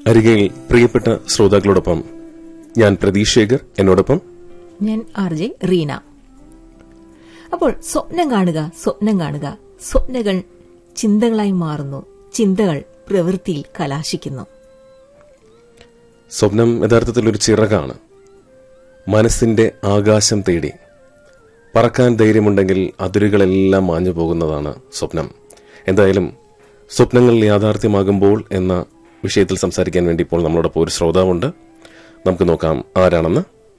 അരികയിൽ പ്രിയപ്പെട്ട ശ്രോതാക്കളോടൊപ്പം ഞാൻ പ്രതീഷ് ശേഖർ എന്നോടൊപ്പം ഞാൻ ആർ ജെ റീന അപ്പോൾ സ്വപ്നം കാണുക സ്വപ്നം കാണുക സ്വപ്നങ്ങൾ ചിന്തകളായി മാറുന്നു ചിന്തകൾ പ്രവൃത്തിയിൽ കലാശിക്കുന്നു സ്വപ്നം യഥാർത്ഥത്തിൽ ഒരു ചിറകാണ് മനസ്സിന്റെ ആകാശം തേടി പറക്കാൻ ധൈര്യമുണ്ടെങ്കിൽ അതിരുകളെല്ലാം മാഞ്ഞു പോകുന്നതാണ് സ്വപ്നം എന്തായാലും സ്വപ്നങ്ങൾ യാഥാർത്ഥ്യമാകുമ്പോൾ എന്ന വിഷയത്തിൽ സംസാരിക്കാൻ വേണ്ടി ഇപ്പോൾ നമ്മളോടൊപ്പം ഒരു ശ്രോതാവുണ്ട് നമുക്ക് നോക്കാം ആരാണെന്ന്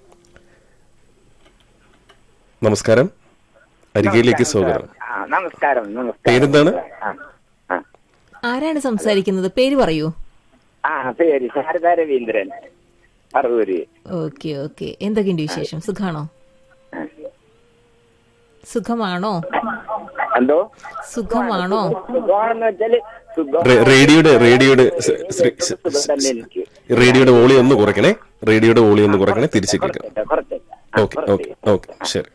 നമസ്കാരം അരികയിലേക്ക് സ്വാഗതം ആ, നമസ്കാരം നമസ്കാരം പേരെന്താണ്? ആ, ആ. ആരാണ് സംസാരിക്കുന്നത് പേര് പറയൂ ആ പേര് ശാരദ രവീന്ദ്രൻ പറവൂര് ഓക്കെ ഓക്കെ എന്തൊക്കെയുണ്ട് വിശേഷം സുഖാണോ സുഖമാണോ എന്തോ സുഖമാണോ സുഖമാണെന്ന് വെച്ചാല് സുഖം റേ- റേഡിയോയുടെ റേഡിയോയുടെ സ്- ശ്രീ- സ്- സുഖം തന്നെ എനിക്ക് റേഡിയോയുടെ വോളി ഒന്ന് കുറയ്ക്കണേ റേഡിയോയുടെ വോളി ഒന്ന് കുറയ്ക്കണേ തിരിച്ചു കേൾക്കാം കുറച്ചിട്ട്, കുറച്ചിട്ട്. ആ, ഓക്കെ ഓക്കെ കുറച്ചിട്ട്. ഓക്കെ ശരി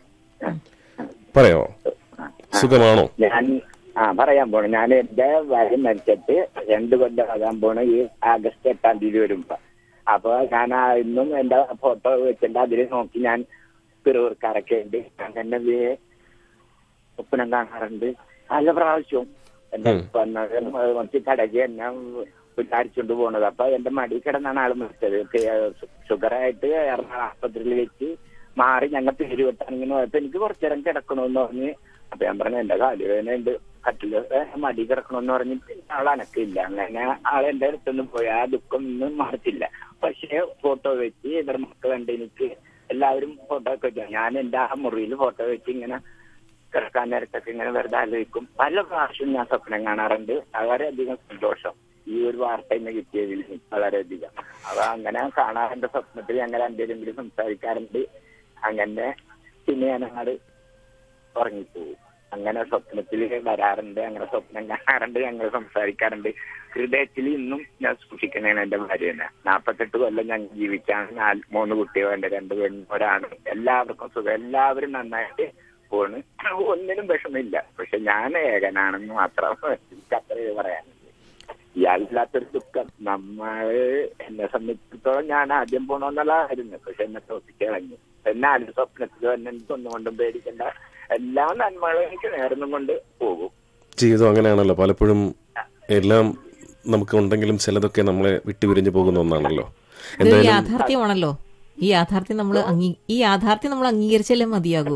പറയാമോ സുഖമാണോ ഞാൻ ആ പറയാൻ പോണു ഞാൻ എന്റെ ഭാര്യ മരിച്ചിട്ട് രണ്ട് കൊല്ലം ആകാൻ പോണ ഈ ആഗസ്റ്റ് എട്ടാം തീയതി വരുമ്പോ അപ്പൊ ഞാൻ ആ ഇന്നും എന്റെ ഫോട്ടോ വെച്ചിട്ട് അതിൽ നോക്കി ഞാൻ പിറവർക്കാരൊക്കെ ഉണ്ട് ഞാൻ തന്നെ വേ- സ്വപ്നം കാണാറുണ്ട് പല പ്രാവശ്യവും എന്റെ വന്നത് കടക്ക് എന്നെ വിചാരിച്ചുകൊണ്ട് പോണത് അപ്പൊ എന്റെ മടി കിടന്നാണ് ആള് മരിച്ചത് ഷുഗറായിട്ട് എറണാകുളം ആസ്പത്രിയിൽ വെച്ച് മാറി ഞങ്ങൾ പേര് വെട്ടാൻ ഇങ്ങനെ പോയപ്പോ എനിക്ക് കുറച്ചു നേരം കിടക്കണമെന്ന് പറഞ്ഞ് അപ്പൊ ഞാൻ പറഞ്ഞു എന്റെ കാലുവേദന ഉണ്ട് കട്ടില് ഏഹ് മടി കിടക്കണമെന്ന് പറഞ്ഞ് പിന്നെ ആൾ അനക്കില്ല അങ്ങനെ ആൾ എന്റെ അടുത്തൊന്നും പോയി ആ ദുഃഖം ഒന്നും മാറത്തില്ല പക്ഷേ ഫോട്ടോ വെച്ച് ഇവരുടെ മക്കളുണ്ട് എനിക്ക് എല്ലാവരും ഫോട്ടോ ഒക്കെ വെച്ചു ഞാൻ എന്റെ ആ മുറിയിൽ ഫോട്ടോ വെച്ച് ഇങ്ങനെ കിടക്കാൻ നേരത്തൊക്കെ ഇങ്ങനെ വെറുതെ ആലോചിക്കും പല പ്രാവശ്യവും ഞാൻ സ്വപ്നം കാണാറുണ്ട് വളരെയധികം സന്തോഷം ഈ ഒരു വാർത്ത ഇന്ന് കിട്ടിയതിൽ വളരെയധികം അപ്പൊ അങ്ങനെ കാണാറുണ്ട് സ്വപ്നത്തിൽ ഞങ്ങൾ എന്തെങ്കിലും സംസാരിക്കാറുണ്ട് അങ്ങനെ പിന്നെ ഞാൻ അങ്ങോട്ട് ഉറങ്ങിപ്പോവും അങ്ങനെ സ്വപ്നത്തിൽ വരാറുണ്ട് അങ്ങനെ സ്വപ്നം കാണാറുണ്ട് ഞങ്ങൾ സംസാരിക്കാറുണ്ട് ഹൃദയത്തിൽ ഇന്നും ഞാൻ സൂക്ഷിക്കുന്നതാണ് എന്റെ ഭാര്യനെ നാപ്പത്തെട്ട് കൊല്ലം ഞാൻ ജീവിച്ചാണ് നാല് മൂന്ന് കുട്ടികളുണ്ട് രണ്ട് പെണ്ണും ഒരാണ് എല്ലാവർക്കും സുഖം എല്ലാവരും നന്നായിട്ട് പോണ് ഒന്നിനും വിഷമില്ല പക്ഷെ ഞാൻ ഏകനാണെന്ന് മാത്രം എനിക്ക് അത്രയേ പറയാനുള്ളൂ ഇയാളില്ലാത്തൊരു ദുഃഖം നമ്മള് എന്നെ സംബന്ധിച്ചിടത്തോളം ഞാൻ ആദ്യം പോണമെന്നുള്ളതായിരുന്നു പക്ഷെ എന്നെ തോപ്പിച്ച് കളഞ്ഞു എന്നെ ആരും സ്വപ്നത്തിലോ എന്നെ ഒന്നും കൊണ്ടും പേടിക്കണ്ട എല്ലാ നന്മകളും എനിക്ക് നേർന്നും കൊണ്ട് പോകും ജീവിതം അങ്ങനെയാണല്ലോ പലപ്പോഴും എല്ലാം നമുക്ക് ഉണ്ടെങ്കിലും ചിലതൊക്കെ നമ്മളെ വിട്ടുപിരിഞ്ഞു പോകുന്ന ഒന്നാണല്ലോ ഇതൊരു എന്തായാലും യാഥാർത്ഥ്യമാണല്ലോ ഈ യാഥാർത്ഥ്യം നമ്മൾ ഈ യാഥാർത്ഥ്യം നമ്മൾ അംഗീകരിച്ചല്ലേ മതിയാകൂ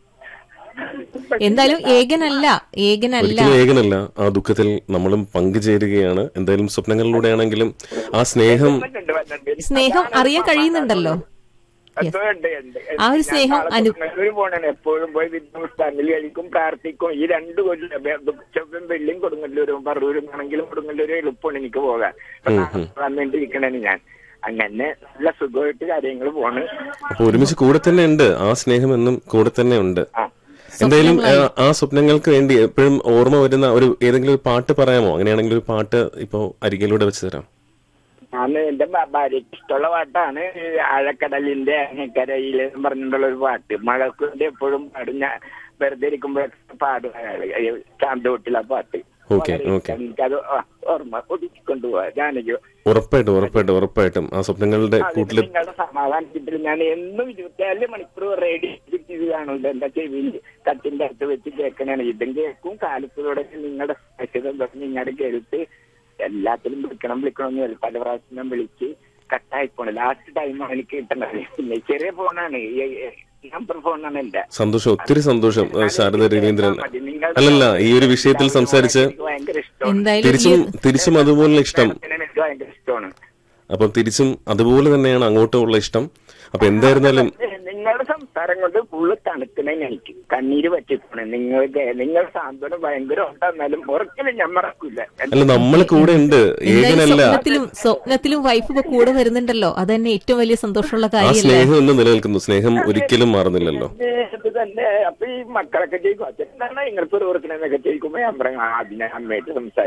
എന്തായാലും ഏകനല്ല ഏകനല്ല ഒരിക്കലും ഏകനല്ല ആ ദുഃഖത്തിൽ നമ്മളും പങ്കുചേരുകയാണ് എന്തായാലും സ്വപ്നങ്ങളിലൂടെയാണെങ്കിലും ആ സ്നേഹം വന്നിട്ടുണ്ട്, വന്നിട്ടുണ്ട്. സ്നേഹം അറിയാൻ കഴിയുന്നുണ്ടല്ലോ എന്തോ ഉണ്ട്, ഉണ്ട്. ആ ഒരു സ്നേഹം ഞാൻ അനു- നാളെ പോണാണ് എപ്പോഴും പോയി വിദ്യാസ്ഥാനിൽ കഴിക്കും പ്രാർത്ഥിക്കും ഈ രണ്ട് കൊല്ലം ചെവ്വം വെള്ളിയും കൊടുങ്ങല്ലൂരും പറൂരും ആണെങ്കിലും കൊടുങ്ങല്ലൂരും എളുപ്പമാണ് എനിക്ക് പോകാൻ വന്നിട്ടിരിക്കണേന് ഞാൻ അങ്ങനെ നല്ല സുഖമായിട്ട് കാര്യങ്ങൾ പോണ് അപ്പൊ ഒരുമിച്ച് കൂടെ തന്നെ ഉണ്ട് ആ സ്നേഹം എന്നും കൂടെ തന്നെ ഉണ്ട് ആ എന്തായാലും ആ, ആ സ്വപ്നങ്ങൾക്ക് വേണ്ടി എപ്പോഴും ഓർമ്മ വരുന്ന ഒരു ഏതെങ്കിലും ഒരു പാട്ട് പറയാമോ അങ്ങനെയാണെങ്കിൽ ഒരു പാട്ട് ഇപ്പോ അരികിലൂടെ വെച്ച് തരാം ഞാൻ എന്റെ ഭ- ഭാര്യയ്ക്ക് ഇഷ്ടമുള്ള പാട്ടാണ് ഈ ആഴക്കടലിന്റെ കരയിൽ പറഞ്ഞിട്ടുള്ള ഒരു പാട്ട് മഴക്ക് വേണ്ടി എപ്പോഴും പാടും ഞാൻ വെറുതെ ഇരിക്കുമ്പോഴൊക്കെ പാടും അയാള് ചാന്തോട്ടിലെ പാട്ട് ഓക്കെ, വളരെ ഓക്കെ. ഇഷ്ടം. എനിക്കത് ആ, ഓർമ്മ ഒതുക്കിക്കൊണ്ടുപോവാ ജാനകി ഉറപ്പായിട്ടും ഉറപ്പായിട്ടും ഉറപ്പായിട്ടും ആ സ്വപ്നങ്ങളുടെ അതിന് കൂട്ടില് നിങ്ങളുടെ സമാധാനത്തിൽ ഞാൻ എന്നും ഇരുപത്തിനാല് മണിക്കൂർ റേഡിയോ ഇത് കാണൂല എന്റെ ചെവിയിൽ കത്തിന്റെ അടുത്ത് വെച്ച് കേൾക്കണാണ് ഇതും കേൾക്കും കാലത്തോടെ നിങ്ങളുടെ സാക്ഷ്യത നിങ്ങളുടെ കേൾത്ത് എല്ലാത്തിലും വിളിക്കണം വിളിക്കണം എന്ന് പല പ്രാവശ്യം ഞാൻ വിളിച്ച് കട്ടായി പോണ ലാസ്റ്റ് ടൈമാണ് എനിക്ക് കിട്ടണത് പിന്നെ ചെറിയ ഫോണാണ് നമ്പർ ഫോണാണ് എന്റെ സന്തോഷം ഒത്തിരി സന്തോഷം ആ, ശാരദ രവീന്ദ്രൻ മതി. നിങ്ങൾ- അല്ലല്ല ഈ ഒരു വിഷയത്തിൽ സംസാരിച്ച് എനിക്ക് ഭയങ്കര ഇഷ്ടമാണ് എന്തായാലും ഈ തിരിച്ചും തിരിച്ചും അതുപോലുള്ള ഇഷ്ടം എനിക്ക് ഭയങ്കര ഇഷ്ടമാണ് അപ്പം തിരിച്ചും അതുപോലെ തന്നെയാണ് അങ്ങോട്ടുമുള്ള ഇഷ്ടം അപ്പൊ എന്തായിരുന്നാലും നിങ്ങളുടെ സംസാരം കൊണ്ട് ഫുള്ള് തണുക്കണേ എനിക്ക് കണ്ണീര് പറ്റിപ്പോണേ നിങ്ങൾക്ക് നിങ്ങൾ സാന്ത്വനം ഭയങ്കര ഉണ്ടെന്നാലും ഒരിക്കലും ഞാൻ മറക്കൂല അല്ല നമ്മൾ കൂടെ ഉണ്ട് എന്തായാലും ഏകനല്ല സ്വപ്നത്തിലും സ്വപ്നത്തിലും വൈഫ് ഇപ്പൊ കൂടെ വരുന്നുണ്ടല്ലോ അതന്നെ ഏറ്റവും വലിയ സന്തോഷമുള്ള ആ കാര്യമല്ലേ സ്നേഹം ഇന്ന് നിലനിൽക്കുന്നു സ്നേഹം ഒരിക്കലും മാറുന്നില്ലല്ലോ ഇത് തന്നെ അപ്പൊ ഈ മക്കളൊക്കെ ചോദിക്കും അച്ഛൻ എന്താണ് നിങ്ങൾക്ക് ഒരു ഓർക്കണെന്നൊക്കെ ചോദിക്കുമ്പോ ഞാൻ പറയും ആ അതിനെ അമ്മയായിട്ട് സംസാരിക്കും